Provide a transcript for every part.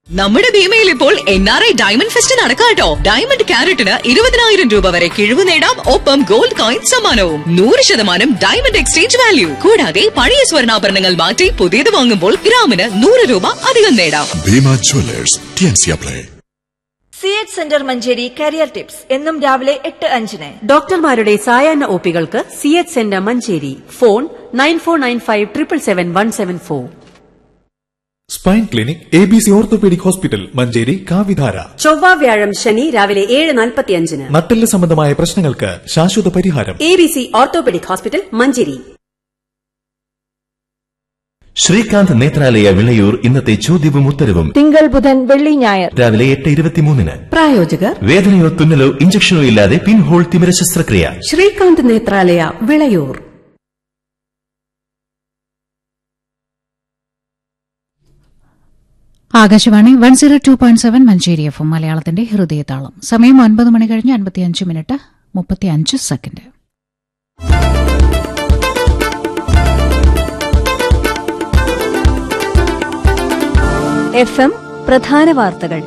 നമ്മുടെ ഭീമയിൽ ഇപ്പോൾ N R I diamond fest നടക്കാട്ടോ ഡയമണ്ട് ക്യാരറ്റിന് ഇരുപതിനായിരം രൂപ വരെ കിഴിവ് നേടാം ഒപ്പം ഗോൾഡ് കോയിൻ സമ്മാനവും നൂറ് ശതമാനം ഡയമണ്ട് എക്സ്ചേഞ്ച് വാല്യൂ കൂടാതെ പഴയ സ്വർണ്ണാഭരണങ്ങൾ മാറ്റി പുതിയത് വാങ്ങുമ്പോൾ ഗ്രാമിന് നൂറ് രൂപ അധികം നേടാം ഭീമ ജ്വല്ലേഴ്സ് ടിയൻസിയ പ്ലേ C H centre Manjeri career tips എന്നും രാവിലെ എട്ട് അഞ്ചിന് ഡോക്ടർമാരുടെ സായാഹ്ന ഒപികൾക്ക് C H centre Manjeri phone nine four nine five triple seven one seven four spine clinic A B C orthopaedic hospital Manjeri കാവിധാര ചൊവ്വ വ്യാഴം ശനി രാവിലെ ഏഴ് നാൽപ്പത്തിയഞ്ചിന് നട്ടെല്ല് സംബന്ധമായ പ്രശ്നങ്ങൾക്ക് ശാശ്വത പരിഹാരം A B C orthopaedic hospital Manjeri Sreekanth Netralaya Vilayur ഇന്നത്തെ ചോദ്യവും ഉത്തരവും തിങ്കൾ ബുധൻ വെള്ളി ഞായർ രാവിലെ എട്ട് ഇരുപത്തിമൂന്നിന് പ്രായോജകർ വേദനയോ തുന്നലോ ഇഞ്ചക്ഷനോ ഇല്ലാതെ പിൻഹോൾ തിമിര ശസ്ത്രക്രിയ Sreekanth Netralaya Vilayur Akashvani one zero two point seven Manjeri F M മലയാളത്തിന്റെ ഹൃദയതാളം സമയം ഒൻപത് മണി കഴിഞ്ഞ് അൻപത്തിയഞ്ച് മിനിറ്റ് മുപ്പത്തിയഞ്ച് സെക്കൻഡ് എഫ് എം പ്രധാന വാർത്തകൾ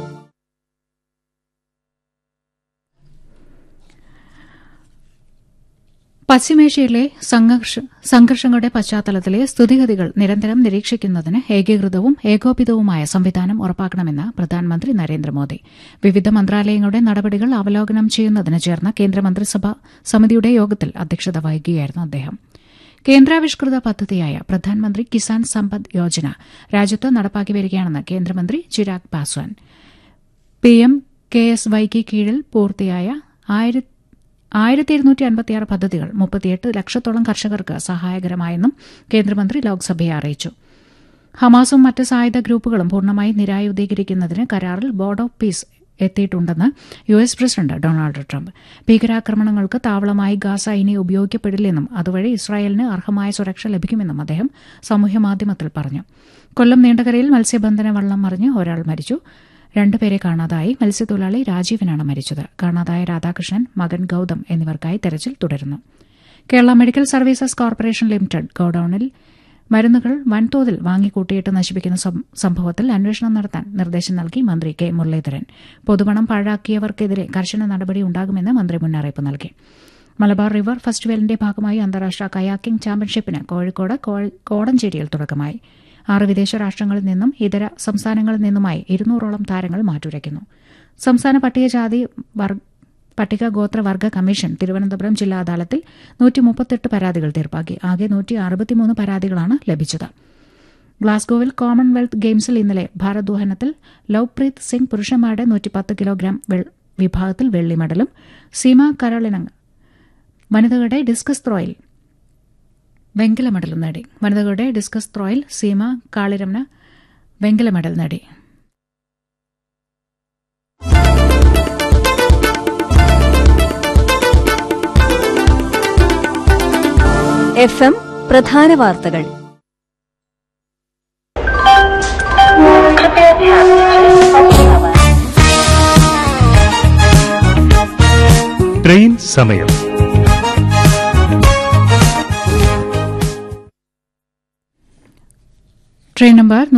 പശ്ചിമേഷ്യയിലെ സംഘർഷ സംഘർഷങ്ങളുടെ പശ്ചാത്തലത്തിലെ സ്ഥിതിഗതികൾ നിരന്തരം നിരീക്ഷിക്കുന്നതിന് ഏകീകൃതവും ഏകോപിതവുമായ സംവിധാനം ഉറപ്പാക്കണമെന്ന് പ്രധാനമന്ത്രി നരേന്ദ്രമോദി വിവിധ മന്ത്രാലയങ്ങളുടെ നടപടികൾ അവലോകനം ചെയ്യുന്നതിന് ചേർന്ന കേന്ദ്രമന്ത്രിസഭാ സമിതിയുടെ യോഗത്തിൽ അധ്യക്ഷത വഹിക്കുകയായിരുന്നു അദ്ദേഹം കേന്ദ്രാവിഷ്കൃത പദ്ധതിയായ പ്രധാനമന്ത്രി കിസാൻ സമ്പദ് യോജന രാജ്യത്ത് നടപ്പാക്കി വരികയാണെന്ന് കേന്ദ്രമന്ത്രി Chirag Paswan PM K S വൈക്ക് കീഴിൽ പൂർത്തിയായ ആയിരത്തി ഇരുന്നൂറ്റി അൻപത്തിയാറ് പദ്ധതികൾ മുപ്പത്തിയെട്ട് ലക്ഷത്തോളം കർഷകർക്ക് സഹായകരമായെന്നും കേന്ദ്രമന്ത്രി ലോക്സഭയെ അറിയിച്ചു ഹമാസും മറ്റ് സായുധ ഗ്രൂപ്പുകളും പൂർണ്ണമായി നിരായുധീകരിക്കുന്നതിന് കരാറിൽ ബോർഡ് ഓഫ് പീസ് എത്തിയിട്ടുണ്ടെന്ന് U S president Donald Trump ഭീകരാക്രമണങ്ങൾക്ക് താവളമായി ഗാസ ഇനി ഉപയോഗിക്കപ്പെടില്ലെന്നും അതുവഴി ഇസ്രായേലിന് അർഹമായ സുരക്ഷ ലഭിക്കുമെന്നും അദ്ദേഹം സാമൂഹ്യമാധ്യമത്തിൽ പറഞ്ഞു കൊല്ലം നീണ്ടകരയിൽ മത്സ്യബന്ധന വള്ളം മറിഞ്ഞ് ഒരാൾ മരിച്ചു രണ്ടുപേരെ കാണാതായി മത്സ്യത്തൊഴിലാളി രാജീവനാണ് മരിച്ചത് കാണാതായ രാധാകൃഷ്ണൻ മകൻ ഗൌതം എന്നിവർക്കായി തെരച്ചിൽ തുടരുന്നു Kerala medical services corporation limited ഗോഡൌണിൽ മരുന്നുകൾ വൻതോതിൽ വാങ്ങിക്കൂട്ടിയിട്ട് നശിപ്പിക്കുന്ന സംഭവത്തിൽ അന്വേഷണം നടത്താൻ നിർദ്ദേശം നൽകി മന്ത്രി കെ മുരളീധരൻ പൊതുപണം പാഴാക്കിയവർക്കെതിരെ കർശന നടപടി ഉണ്ടാകുമെന്ന് മന്ത്രി മുന്നറിയിപ്പ് നൽകി മലബാർ റിവർ ഫെസ്റ്റിവലിന്റെ ഭാഗമായി അന്താരാഷ്ട്ര കയാക്കിംഗ് ചാമ്പ്യൻഷിപ്പിന് കോഴിക്കോട് കോടഞ്ചേരിയിൽ തുടക്കമായി ആറ് വിദേശ രാഷ്ട്രങ്ങളിൽ നിന്നും ഇതര സംസ്ഥാനങ്ങളിൽ നിന്നുമായി ഇരുന്നൂറോളം താരങ്ങൾ മാറ്റുരയ്ക്കുന്നു സംസ്ഥാന പട്ടികജാതി പട്ടിക ഗോത്ര വർഗ കമ്മീഷൻ തിരുവനന്തപുരം ജില്ലാ അദാലത്തിൽ നൂറ്റി മുപ്പത്തെട്ട് പരാതികൾ തീർപ്പാക്കി ആകെ നൂറ്റി അറുപത്തിമൂന്ന് പരാതികളാണ് ലഭിച്ചത് ഗ്ലാസ്ഗോവിൽ കോമൺവെൽത്ത് ഗെയിംസിൽ ഇന്നലെ ഭാരദ്വാഹനത്തിൽ ലവ്പ്രീത് സിംഗ് പുരുഷന്മാരുടെ നൂറ്റിപ്പത്ത് കിലോഗ്രാം വിഭാഗത്തിൽ വെള്ളി മെഡലും സീമ കരളിനങ് വനിതകളുടെ ഡിസ്കസ് ത്രോയിൽ വെങ്കല മെഡലും നേടി വനിതകളുടെ ഡിസ്കസ് ത്രോയിൽ സീമ കാളിരമന വെങ്കല മെഡൽ നേടി എഫ് എം പ്രധാന വാർത്തകൾ ട്രെയിൻ സമയം ട്രെയിൻ നമ്പർ